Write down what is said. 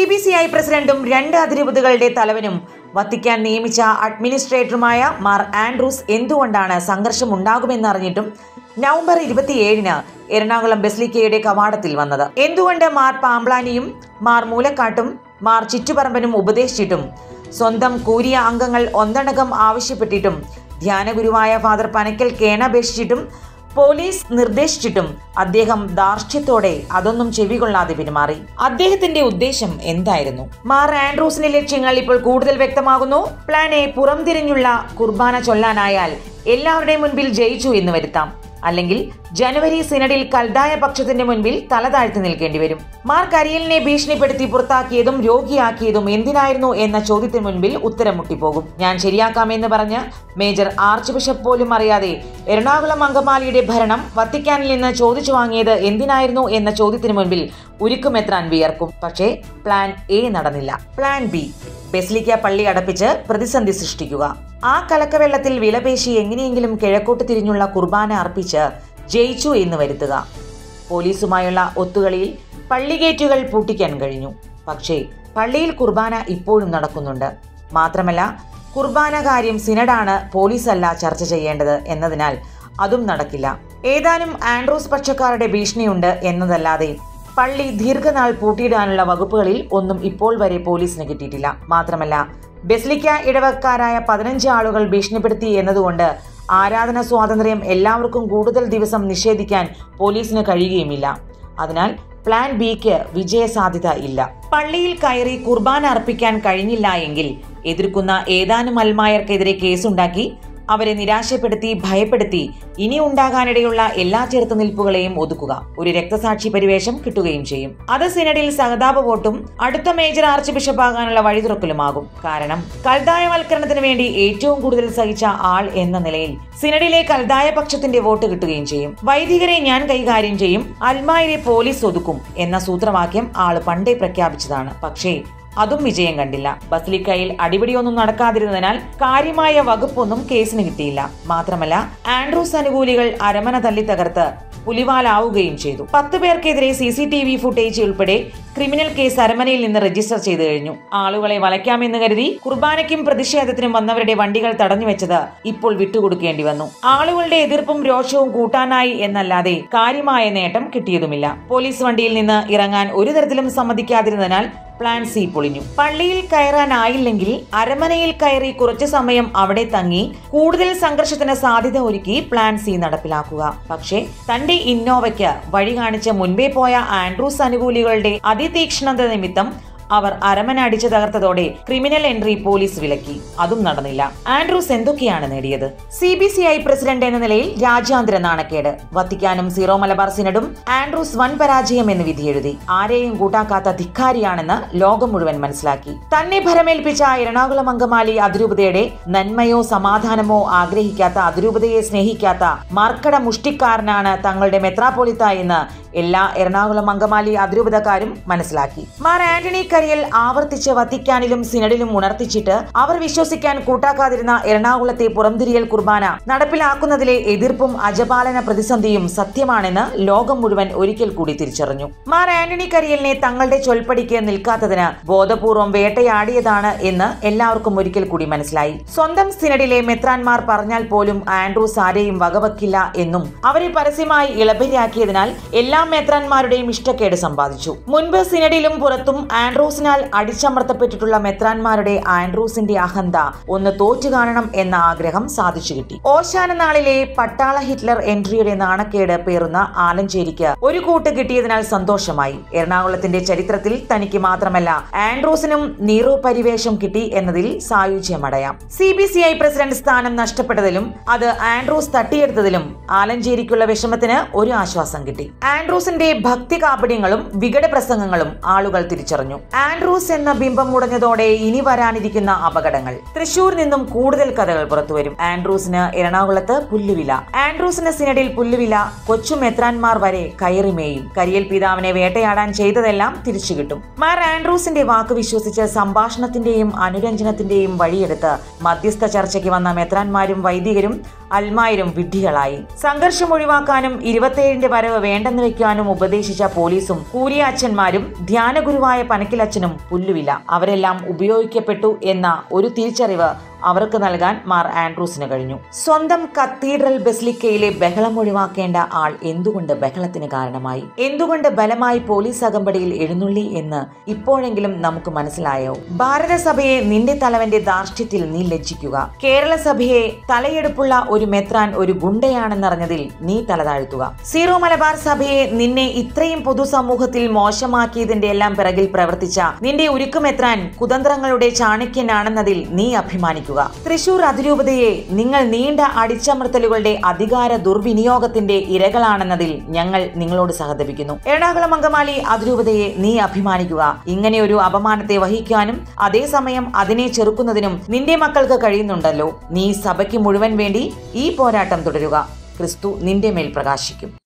B C I പ്രസിഡന്റും രണ്ട് അതിരൂപതകളുടെ തലവനും Vatican നിയമിച്ച അഡ്മിനിസ്ട്രേറ്ററുമായ മാർ ആൻഡ്രൂസ് എന്തുകൊണ്ടാണ് സംഘർഷം ഉണ്ടാകുമെന്നറിഞ്ഞിട്ടും നവംബർ ഇരുപത്തിയേഴിന് എറണാകുളം ബെസ്ലിക്കയുടെ കവാടത്തിൽ വന്നത് എന്തുകൊണ്ട് മാർ പാമ്പ്ലാനിയും മാർ മൂലക്കാട്ടും മാർ ചുറ്റുപറമ്പനും ഉപദേശിച്ചിട്ടും സ്വന്തം കൂരിയ അംഗങ്ങൾ ഒന്നടങ്കം ആവശ്യപ്പെട്ടിട്ടും ധ്യാനഗുരുവായ ഫാദർ പനക്കൽ കേണപേക്ഷിച്ചിട്ടും പോലീസ് നിർദ്ദേശിച്ചിട്ടും അദ്ദേഹം ധാർഷ്ട്യത്തോടെ അതൊന്നും ചെവികൊള്ളാതെ പെരുമാറി അദ്ദേഹത്തിന്റെ ഉദ്ദേശം എന്തായിരുന്നു മാർ ആൻഡ്രൂസിന്റെ ലക്ഷ്യങ്ങൾ ഇപ്പോൾ കൂടുതൽ വ്യക്തമാകുന്നു പ്ലാൻ എ പുറംതിരിഞ്ഞുള്ള കുർബാന ചൊല്ലാനായാൽ എല്ലാവരുടെയും മുൻപിൽ ജയിച്ചു എന്ന് വരുത്താം അല്ലെങ്കിൽ ജനുവരി സിനഡിൽ കൽദായ പക്ഷത്തിന്റെ മുൻപിൽ തല താഴ്ത്തി നിൽക്കേണ്ടി വരും മാർ കരിയലിനെ ഭീഷണിപ്പെടുത്തി പുറത്താക്കിയതും രോഗിയാക്കിയതും എന്തിനായിരുന്നു എന്ന ചോദ്യത്തിന് മുൻപിൽ ഉത്തരം മുട്ടിപ്പോകും ഞാൻ ശരിയാക്കാമെന്ന് പറഞ്ഞ് മേജർ ആർച്ച് ബിഷപ്പ് പോലും അറിയാതെ എറണാകുളം അങ്കമാലിയുടെ ഭരണം വത്തിക്കാനിൽ നിന്ന് ചോദിച്ചു വാങ്ങിയത് എന്തിനായിരുന്നു എന്ന ചോദ്യത്തിന് മുൻപിൽ ഉരുക്കുമെത്രാൻ വിയർക്കും പക്ഷേ പ്ലാൻ എ നടന്നില്ല പ്ലാൻ ബി ബെസ്ലിക്ക പള്ളി അടപ്പിച്ച് പ്രതിസന്ധി സൃഷ്ടിക്കുക ആ കലക്കവെള്ളത്തിൽ വിലപേശി എങ്ങനെയെങ്കിലും കിഴക്കോട്ട് തിരിഞ്ഞുള്ള കുർബാന അർപ്പിച്ച് ജയിച്ചു എന്ന് വരുത്തുക പോലീസുമായുള്ള ഒത്തുകളിയിൽ പള്ളിഗേറ്റുകൾ പൂട്ടിക്കാൻ കഴിഞ്ഞു പക്ഷേ പള്ളിയിൽ കുർബാന ഇപ്പോഴും നടക്കുന്നുണ്ട് മാത്രമല്ല കുർബാന കാര്യം സിനഡാണ് പോലീസല്ല ചർച്ച ചെയ്യേണ്ടത് എന്നതിനാൽ അതും നടക്കില്ല ഏതാനും ആൻഡ്രോസ് പക്ഷക്കാരുടെ ഭീഷണിയുണ്ട് എന്നതല്ലാതെ പള്ളി ദീർഘനാൾ പൂട്ടിയിടാനുള്ള വകുപ്പുകളിൽ ഒന്നും ഇപ്പോൾ വരെ പോലീസിന് കിട്ടിയിട്ടില്ല മാത്രമല്ല ബെസ്ലിക്ക ഇടവക്കാരായ പതിനഞ്ച് ആളുകൾ ഭീഷണിപ്പെടുത്തി എന്നതുകൊണ്ട് ആരാധന സ്വാതന്ത്ര്യം എല്ലാവർക്കും കൂടുതൽ ദിവസം നിഷേധിക്കാൻ പോലീസിന് കഴിയുകയുമില്ല അതിനാൽ പ്ലാൻ ബിക്ക് വിജയസാധ്യത ഇല്ല പള്ളിയിൽ കയറി കുർബാന അർപ്പിക്കാൻ കഴിഞ്ഞില്ല എങ്കിൽ എതിർക്കുന്ന ഏതാനും അൽമായർക്കെതിരെ കേസുണ്ടാക്കി അവരെ നിരാശപ്പെടുത്തി ഭയപ്പെടുത്തി ഇനി ഉണ്ടാകാനിടയുള്ള എല്ലാ ചെറുത്തുനിൽപ്പുകളെയും ഒതുക്കുക ഒരു രക്തസാക്ഷി പരിവേഷം കിട്ടുകയും ചെയ്യും അത് സിനഡിൽ സഹതാപ വോട്ടും അടുത്ത മേജർ ആർച്ച് ബിഷപ്പാകാനുള്ള വഴി തുറക്കലുമാകും കാരണം കൽദായവൽക്കരണത്തിന് വേണ്ടി ഏറ്റവും കൂടുതൽ സഹിച്ച ആൾ എന്ന നിലയിൽ സിനഡിലെ കൽദായ പക്ഷത്തിന്റെ വോട്ട് കിട്ടുകയും ചെയ്യും വൈദികരെ ഞാൻ കൈകാര്യം ചെയ്യും അൽമായരെ പോലീസ് ഒതുക്കും എന്ന സൂത്രവാക്യം ആള് പണ്ടേ പ്രഖ്യാപിച്ചതാണ് പക്ഷേ അതും വിജയം കണ്ടില്ല ബസ്ലിക്കയിൽ അടിപിടിയൊന്നും നടക്കാതിരുന്നതിനാൽ കാര്യമായ വകുപ്പൊന്നും കേസിന് കിട്ടിയില്ല മാത്രമല്ല ആൻഡ്രൂസ് അനുകൂലികൾ അരമന തല്ലി തകർത്ത് പുലിവാലാവുകയും ചെയ്തു പത്ത് പേർക്കെതിരെ C C T V footage ഉൾപ്പെടെ ക്രിമിനൽ കേസ് അരമനയിൽ നിന്ന് രജിസ്റ്റർ ചെയ്തു കഴിഞ്ഞു ആളുകളെ വളയ്ക്കാമെന്ന് കരുതി കുർബാനയ്ക്കും പ്രതിഷേധത്തിനും വന്നവരുടെ വണ്ടികൾ തടഞ്ഞുവെച്ചത് ഇപ്പോൾ വിട്ടുകൊടുക്കേണ്ടി വന്നു ആളുകളുടെ എതിർപ്പും രോഷവും കൂട്ടാനായി എന്നല്ലാതെ കാര്യമായ നേട്ടം കിട്ടിയതുമില്ല പോലീസ് വണ്ടിയിൽ നിന്ന് ഇറങ്ങാൻ ഒരു തരത്തിലും സമ്മതിക്കാതിരുന്നതിനാൽ പ്ലാൻ സി പൊളിഞ്ഞു പള്ളിയിൽ കയറാനായില്ലെങ്കിൽ അരമനയിൽ കയറി കുറച്ചു സമയം അവിടെ തങ്ങി കൂടുതൽ സംഘർഷത്തിന് സാധ്യത ഒരുക്കി പ്ലാൻ സി നടപ്പിലാക്കുക പക്ഷേ തന്റെ ഇന്നോവയ്ക്ക് വഴി കാണിച്ച് മുൻപേ പോയ ആൻഡ്രൂസ് അനുകൂലികളുടെ അതിതീക്ഷ്ണത നിമിത്തം അവർ അരമന അടിച്ചു തകർത്തതോടെ ക്രിമിനൽ എൻട്രി പോലീസ് വിലക്കി അതും നടന്നില്ല ആൻഡ്രൂസ് എന്തൊക്കെയാണ് നേടിയത് C B C I president എന്ന നിലയിൽ രാജ്യാന്തര നാണക്കേട് വത്തിക്കാനും സീറോ മലബാർ സിനഡും ആൻഡ്രൂസ് വൻ പരാജയം എന്ന് വിധിയെഴുതി ആരെയും കൂട്ടാക്കാത്ത ധിക്കാരിയാണെന്ന് ലോകം മുഴുവൻ മനസ്സിലാക്കി തന്നെ ഭരമേൽപ്പിച്ച എറണാകുളം അങ്കമാലി അതിരൂപതയുടെ നന്മയോ സമാധാനമോ ആഗ്രഹിക്കാത്ത അതിരൂപതയെ സ്നേഹിക്കാത്ത മർക്കട മുഷ്ടിക്കാരനാണ് തങ്ങളുടെ മെത്രാപോലിത്ത എന്ന് എല്ലാ എറണാകുളം അങ്കമാലി അതിരൂപതക്കാരും മനസ്സിലാക്കി മാർ ആന്റണി കരിയൽ ആവർത്തിച്ച് വത്തിക്കാനിലും സിനഡിലും ഉണർത്തിച്ചിട്ട് അവർ വിശ്വസിക്കാൻ കൂട്ടാക്കാതിരുന്ന എറണാകുളത്തെ പുറംതിരിയൽ കുർബാന നടപ്പിലാക്കുന്നതിലെ എതിർപ്പും അജപാലന പ്രതിസന്ധിയും സത്യമാണെന്ന് ലോകം മുഴുവൻ ഒരിക്കൽ കൂടി തിരിച്ചറിഞ്ഞു മാർ ആന്റണി കരിയലിനെ തങ്ങളുടെ ചൊൽപ്പടിക്ക് നിൽക്കാത്തതിന് ബോധപൂർവം വേട്ടയാടിയതാണ് എന്ന് എല്ലാവർക്കും ഒരിക്കൽ കൂടി മനസ്സിലായി സ്വന്തം സിനഡിലെ മെത്രാൻമാർ പറഞ്ഞാൽ പോലും ആൻഡ്രൂസ് ആരെയും വകവെക്കില്ല എന്നും അവരെ പരസ്യമായി ഇളബരിയാക്കിയതിനാൽ എല്ലാ മെത്രാൻമാരുടെയും ഇഷ്ടക്കേട് സമ്പാദിച്ചു മുൻപ് സിനഡിലും പുറത്തും ആൻഡ്രൂസിനാൽ അടിച്ചമർത്തപ്പെട്ടിട്ടുള്ള മെത്രാൻമാരുടെ ആൻഡ്രൂസിന്റെ അഹന്ത ഒന്ന് തോറ്റു കാണണം എന്ന ആഗ്രഹം സാധിച്ചു കിട്ടി ഓശാന നാളിലെ പട്ടാള ഹിറ്റ്ലർ എൻട്രിയുടെ നാണക്കേട് പേറുന്ന ആലഞ്ചേരിക്ക് ഒരു കൂട്ട് കിട്ടിയതിനാൽ സന്തോഷമായി എറണാകുളത്തിന്റെ ചരിത്രത്തിൽ തനിക്ക് മാത്രമല്ല ആൻഡ്രൂസിനും നീറോ പരിവേഷം കിട്ടി എന്നതിൽ സായുജ്യമടയാം C B C I president സ്ഥാനം നഷ്ടപ്പെട്ടതിലും അത് ആൻഡ്രൂസ് തട്ടിയെടുത്തതിലും ആലഞ്ചേരിക്കുള്ള വിഷമത്തിന് ഒരു ആശ്വാസം കിട്ടി ആൻഡ്രൂസിന്റെ ഭക്തി കാപട്യങ്ങളും വികട പ്രസംഗങ്ങളും ആളുകൾ തിരിച്ചറിഞ്ഞു ആൻഡ്രൂസ് എന്ന ബിംബം മുടഞ്ഞതോടെ ഇനി വരാനിരിക്കുന്ന അപകടങ്ങൾ തൃശൂർ നിന്നും കൂടുതൽ കഥകൾ പുറത്തുവരും ആൻഡ്രൂസിന് എറണാകുളത്ത് പുല്ലുവില ആൻഡ്രൂസിന് സിനഡിൽ പുല്ലുവില കൊച്ചു മെത്രാൻമാർ വരെ കയറിമേയും കരിയൽ പിതാവിനെ വേട്ടയാടാൻ ചെയ്തതെല്ലാം തിരിച്ചു കിട്ടും മാർ ആൻഡ്രൂസിന്റെ വാക്ക് വിശ്വസിച്ച് സംഭാഷണത്തിന്റെയും അനുരഞ്ജനത്തിന്റെയും വഴിയെടുത്ത് മധ്യസ്ഥ ചർച്ചയ്ക്ക് വന്ന മെത്രാൻമാരും വൈദികരും അൽമായരും വിഡ്ഢികളായി സംഘർഷം ഒഴിവാക്കാനും ഇരുപത്തിയേഴിന്റെ വരവ് വേണ്ടെന്ന് വെക്കാനും ഉപദേശിച്ച പോലീസും കൂരിയ അച്ഛന്മാരും ധ്യാനഗുരുവായ പനക്കിൽ വീട്ടച്ഛനും പുല്ലുവില്ല അവരെല്ലാം ഉപയോഗിക്കപ്പെട്ടു എന്ന ഒരു തിരിച്ചറിവ് അവർക്ക് നൽകാൻ മാർ ആൻഡ്രൂസിന് കഴിഞ്ഞു സ്വന്തം കത്തീഡ്രൽ ബെസ്ലിക്കയിലെ ബഹളം ഒഴിവാക്കേണ്ട ആൾ എന്തുകൊണ്ട് ബഹളത്തിന് കാരണമായി എന്തുകൊണ്ട് ബലമായി പോലീസ് അകമ്പടിയിൽ എഴുന്നള്ളി എന്ന് ഇപ്പോഴെങ്കിലും നമുക്ക് മനസ്സിലായോ ഭാരതസഭയെ നിന്റെ തലവന്റെ ധാർഷ്ട്യത്തിൽ നീ ലജ്ജിക്കുക കേരള സഭയെ തലയെടുപ്പുള്ള ഒരു മെത്രാൻ ഒരു ഗുണ്ടയാണെന്നറിഞ്ഞതിൽ നീ തലതാഴ്ത്തുക സീറോ മലബാർ സഭയെ നിന്നെ ഇത്രയും പൊതുസമൂഹത്തിൽ മോശമാക്കിയതിന്റെ എല്ലാം പിറകിൽ പ്രവർത്തിച്ച നിന്റെ ഉരുക്കുമെത്രാൻ കുതന്ത്രങ്ങളുടെ ചാണക്യനാണെന്നതിൽ നീ അഭിമാനിക്കുക തൃശൂർ അതിരൂപതയെ നിങ്ങൾ നീണ്ട അടിച്ചമർത്തലുകളുടെ അധികാര ദുർവിനിയോഗത്തിന്റെ ഇരകളാണെന്നതിൽ ഞങ്ങൾ നിങ്ങളോട് സഹതപിക്കുന്നു എറണാകുളം അങ്കമാലി അതിരൂപതയെ നീ അഭിമാനിക്കുക ഇങ്ങനെയൊരു അപമാനത്തെ വഹിക്കാനും അതേസമയം അതിനെ ചെറുക്കുന്നതിനും നിന്റെ മക്കൾക്ക് കഴിയുന്നുണ്ടല്ലോ നീ സഭയ്ക്ക് മുഴുവൻ വേണ്ടി ഈ പോരാട്ടം തുടരുക ക്രിസ്തു നിന്റെ മേൽ പ്രകാശിക്കും